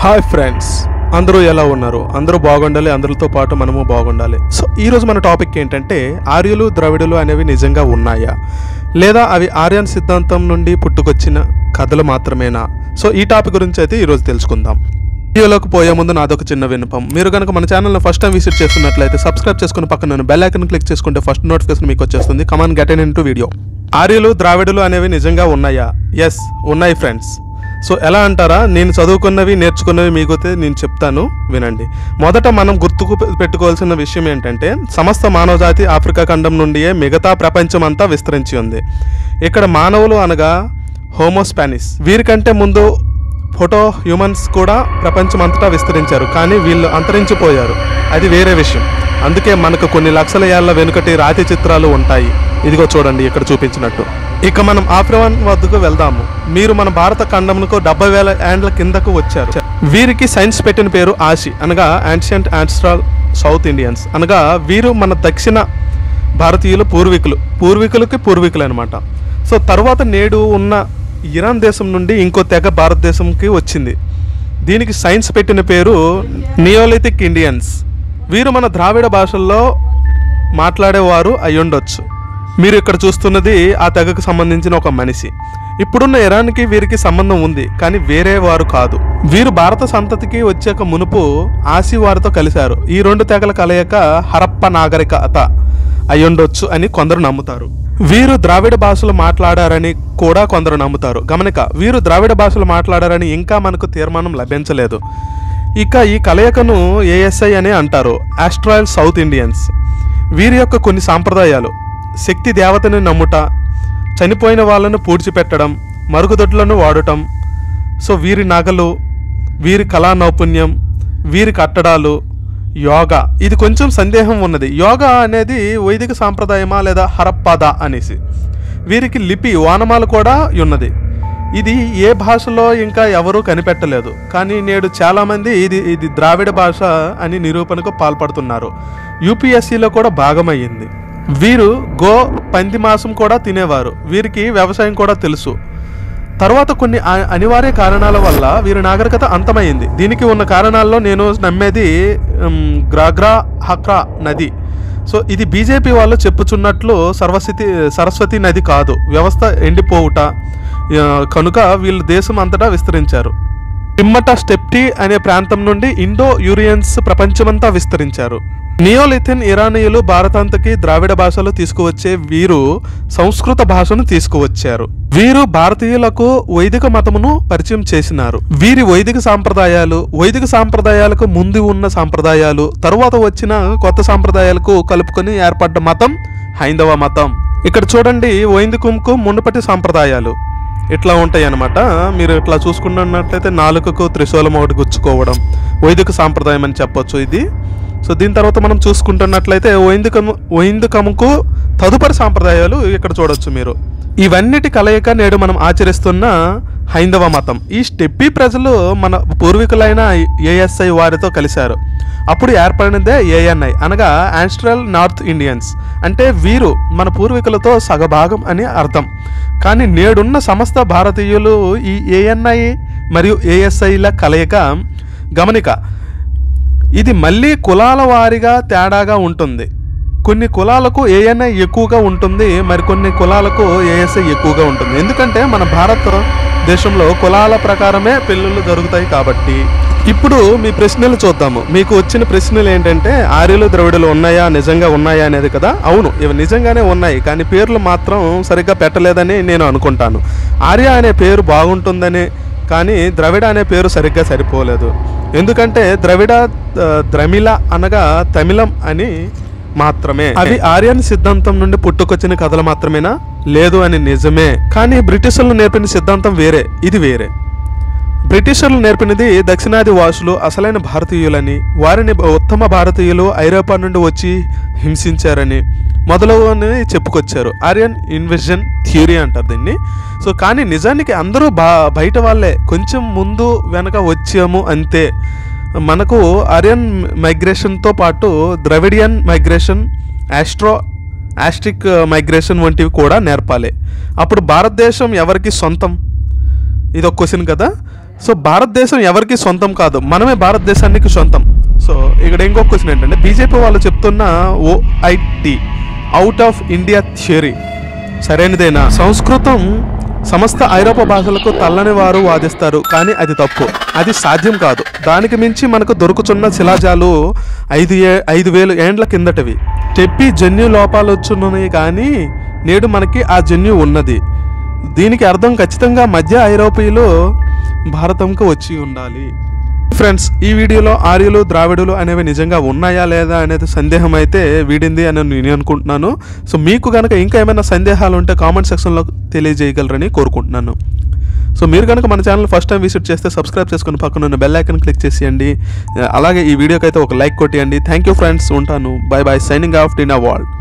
hi friends అందరూ ఎలా ఉన్నారు అందరూ బాగుండాలి అందరితో పాటు మనము బాగుండాలి సో ఈరోజు మన టాపిక్ ఏంటంటే ఆర్యులు ద్రవిడులు అనేవి నిజంగా ఉన్నాయా లేదా అవి ఆర్యన్ సిద్ధాంతం నుండి పుట్టుకొచ్చిన కథలు మాత్రమేనా సో ఈ టాపిక్ గురించి అయితే ఈరోజు తెలుసుకుందాం వీడియోలోకి పోయే ముందు నాదొక చిన్న విన్నపం మీరు కనుక మన ఛానల్ని ఫస్ట్ టైం విజిట్ చేస్తున్నట్లయితే సబ్స్క్రైబ్ చేసుకుని పక్కన బెల్ ఐకన్ క్లిక్ చేసుకుంటే ఫస్ట్ నోటిఫికేషన్ మీకు వచ్చేస్తుంది come on get into video ఆర్యులు ద్రావిడులు అనేవి నిజంగా ఉన్నాయా ఎస్ ఉన్నాయి ఫ్రెండ్స్ సో ఎలా అంటారా నేను చదువుకున్నవి నేర్చుకున్నవి మీకైతే నేను చెప్తాను వినండి మొదట మనం గుర్తుకు పె- పెట్టుకోవాల్సిన విషయం ఏంటంటే సమస్త మానవజాతి ఆఫ్రికా ఖండం నుండియే మిగతా ప్రపంచం అంతా విస్తరించి ఉంది ఇక్కడ మానవులు అనగా హోమోస్పానిస్ వీరికంటే ముందు ఫోటో హ్యూమన్స్ కూడా ప్రపంచం అంతటా విస్తరించారు కానీ వీళ్ళు అంతరించిపోయారు అది వేరే విషయం అందుకే మనకు కొన్ని లక్షల ఏళ్ల వెనుకటి రాతి చిత్రాలు ఉంటాయి ఇదిగో చూడండి ఇక్కడ చూపించినట్టు ఇక మనం ఆఫ్రివన్ వద్దకు వెళ్దాము మీరు మన భారత ఖండమునకు డెబ్బై వేల ఏండ్ల కిందకు వచ్చారు వీరికి సైన్స్ పెట్టిన పేరు ఆషి అనగా యాన్షియంట్ ఆన్స్ట్రాల్ సౌత్ ఇండియన్స్ అనగా వీరు మన దక్షిణ భారతీయుల పూర్వీకులు పూర్వీకులకి పూర్వీకులు అనమాట సో తర్వాత నేడు ఉన్న ఇరాన్ దేశం నుండి ఇంకో తెగ భారతదేశంకి వచ్చింది దీనికి సైన్స్ పెట్టిన పేరు నియోలిథిక్ ఇండియన్స్ వీరు మన ద్రావిడ భాషల్లో మాట్లాడేవారు అయ్యుండొచ్చు మీరు ఇక్కడ చూస్తున్నది ఆ తెగకు సంబంధించిన ఒక మనిషి ఇప్పుడున్న ఇరాన్కి వీరికి సంబంధం ఉంది కానీ వేరే వారు కాదు వీరు భారత సంతతికి వచ్చాక మునుపు ఆసి వారితో కలిశారు ఈ రెండు తెగల కలయిక హరప్ప నాగరికత అయ్యుండొచ్చు అని కొందరు నమ్ముతారు వీరు ద్రావిడ భాషలు మాట్లాడారని కూడా కొందరు నమ్ముతారు గమనిక వీరు ద్రావిడ భాషలు మాట్లాడారని ఇంకా మనకు తీర్మానం లభించలేదు ఇక ఈ కలయికను ఏఎస్ఐ అని అంటారు ఆస్ట్రాయల్ సౌత్ ఇండియన్స్ వీరి యొక్క కొన్ని సాంప్రదాయాలు శక్తి దేవతని నమ్ముట చనిపోయిన వాళ్ళను పూడ్చిపెట్టడం మరుగుదొడ్లను వాడటం సో వీరి నగలు వీరి కళా నైపుణ్యం వీరి కట్టడాలు యోగా ఇది కొంచెం సందేహం ఉన్నది యోగా అనేది వైదిక సాంప్రదాయమా లేదా హరప్పాద అనేసి వీరికి లిపి వానమాల కూడా ఉన్నది ఇది ఏ భాషలో ఇంకా ఎవరూ కనిపెట్టలేదు కానీ నేడు చాలామంది ఇది ఇది ద్రావిడ భాష అని నిరూపణకు పాల్పడుతున్నారు యూపీఎస్సీలో కూడా భాగమయ్యింది వీరు గో పంది మాంసం కూడా తినేవారు వీరికి వ్యవసాయం కూడా తెలుసు తర్వాత కొన్ని అ- అనివార్య కారణాల వల్ల వీరి నాగరికత అంతమైంది దీనికి ఉన్న కారణాల్లో నేను నమ్మేది ఉమ్, గ్రాగ్రా హక్రా నది సో ఇది బీజేపీ వాళ్ళు చెప్పుచున్నట్లు సర్వస్థితి సరస్వతి నది కాదు వ్యవస్థ ఎండిపోవుట ఆ, కనుక వీళ్ళు దేశం అంతటా విస్తరించారు పిమ్మట స్టెప్టీ అనే ప్రాంతం నుండి ఇండో యూరియన్స్ ప్రపంచమంతా విస్తరించారు నియోలిథిన్ ఇరానీయులు భారతాంతకి ద్రావిడ భాషలు తీసుకువచ్చే వీరు సంస్కృత భాషను తీసుకువచ్చారు వీరు భారతీయులకు వైదిక మతమును పరిచయం చేసినారు వీరి వైదిక సాంప్రదాయాలు వైదిక సాంప్రదాయాలకు ముందు ఉన్న సాంప్రదాయాలు తరువాత వచ్చిన కొత్త సాంప్రదాయాలకు కలుపుకొని ఏర్పడ్డ మతం హైందవ మతం ఇక్కడ చూడండి వైదికంకు మునుపటి సాంప్రదాయాలు ఇట్లా ఉంటాయి అన్నమాట మీరు ఇట్లా చూసుకున్నట్లయితే నాలుకకు త్రిశూలం ఒకటి గుచ్చుకోవడం వైదిక సాంప్రదాయం అని చెప్పొచ్చు ఇది సో దీని తర్వాత మనం చూసుకుంటున్నట్లయితే వైదికము వైదికముకు తదుపరి సాంప్రదాయాలు ఇక్కడ చూడొచ్చు మీరు ఇవన్నిటి కలయిక నేడు మనం ఆచరిస్తున్న హైందవ మతం ఈ స్టెప్పీ ప్రజలు మన పూర్వీకులైన ఏఎస్ఐ వారితో కలిశారు అప్పుడు ఏర్పడినదే ఏఎన్ఐ అనగా ఆన్స్ట్రల్ నార్త్ ఇండియన్స్ అంటే వీరు మన పూర్వీకులతో సగభాగం అని అర్థం కానీ నేడున్న సమస్త భారతీయులు ఈ ఏఎన్ఐ మరియు ఏఎస్ఐల కలయిక గమనిక ఇది మళ్ళీ కులాల వారీగా తేడాగా ఉంటుంది కొన్ని కులాలకు ఏఎన్ఐ ఎక్కువగా ఉంటుంది మరికొన్ని కులాలకు ఏఎస్ఐ ఎక్కువగా ఉంటుంది ఎందుకంటే మన భారత దేశంలో కులాల ప్రకారమే పెళ్ళిళ్ళు జరుగుతాయి కాబట్టి ఇప్పుడు మీ ప్రశ్నలు చూద్దాము మీకు వచ్చిన ప్రశ్నలు ఏంటంటే ఆర్యులు ద్రవిడులు ఉన్నాయా నిజంగా ఉన్నాయా అనేది కదా అవును ఇవి నిజంగానే ఉన్నాయి కానీ పేర్లు మాత్రం సరిగ్గా పెట్టలేదని నేను అనుకుంటాను ఆర్య అనే పేరు బాగుంటుందని కానీ ద్రవిడ అనే పేరు సరిగ్గా సరిపోలేదు ఎందుకంటే ద్రవిడ ఆ, ద్రమిళ అనగా తమిళం అని మాత్రమే అవి ఆర్యన్ సిద్ధాంతం నుండి పుట్టుకొచ్చిన కథలు మాత్రమేనా లేదు అని నిజమే కానీ బ్రిటిషర్లు నేర్పిన సిద్ధాంతం వేరే ఇది వేరే బ్రిటిషర్లు నేర్పినది దక్షిణాది వాసులు అసలైన భారతీయులని వారిని ఉత్తమ భారతీయులు ఐరోపా నుండి వచ్చి హింసించారని మొదలవని చెప్పుకొచ్చారు ఆర్యన్ ఇన్వెషన్ థియరీ అంటారు దీన్ని సో కానీ నిజానికి అందరూ బా బయట వాళ్ళే కొంచెం ముందు వెనక వచ్చాము అంతే మనకు ఆర్యన్ మైగ్రేషన్తో పాటు Dravidian migration astro Austric migration వంటివి కూడా నేర్పాలి అప్పుడు భారతదేశం ఎవరికి సొంతం ఇది ఒక క్వశ్చన్ కదా సో భారతదేశం ఎవరికి సొంతం కాదు మనమే భారతదేశానికి సొంతం సో ఇక్కడ ఇంకొక క్వశ్చన్ ఏంటంటే బీజేపీ వాళ్ళు చెప్తున్న O I T out of India theory సరైనదేనా సంస్కృతం సమస్త ఐరోపా భాషలకు తల్లని వారు వాదిస్తారు కానీ అది తప్పు అది సాధ్యం కాదు దానికి మించి మనకు దొరుకుతున్న శిలాజాలు ఐదు ఏ ఐదు వేలు ఏండ్ల కిందటివి చెప్పి జన్యు లోపాలు వచ్చున్నాయి కానీ నేడు మనకి ఆ జన్యు ఉన్నది దీనికి అర్థం ఖచ్చితంగా మధ్య ఐరోపీయులు భారతంకు వచ్చి ఉండాలి ఫ్రెండ్స్ ఈ వీడియోలో ఆర్యులు ద్రావిడులు అనేవి నిజంగా ఉన్నాయా లేదా అనేది సందేహం అయితే వీడింది అని నేను అనుకుంటున్నాను సో మీకు కనుక ఇంకా ఏమైనా సందేహాలు ఉంటే కామెంట్ సెక్షన్లో తెలియజేయగలరని కోరుకుంటున్నాను సో మీరు కనుక మన ఛానల్ ఫస్ట్ టైం విజిట్ చేస్తే సబ్స్క్రైబ్ చేసుకుని పక్కన ఉన్న బెల్ ఐకన్ క్లిక్ చేసేయండి అలాగే ఈ వీడియోకి అయితే ఒక లైక్ కొట్టేయండి థ్యాంక్ యూ ఫ్రెండ్స్ ఉంటాను బై బై సైనింగ్ ఆఫ్ డిన్ వరల్డ్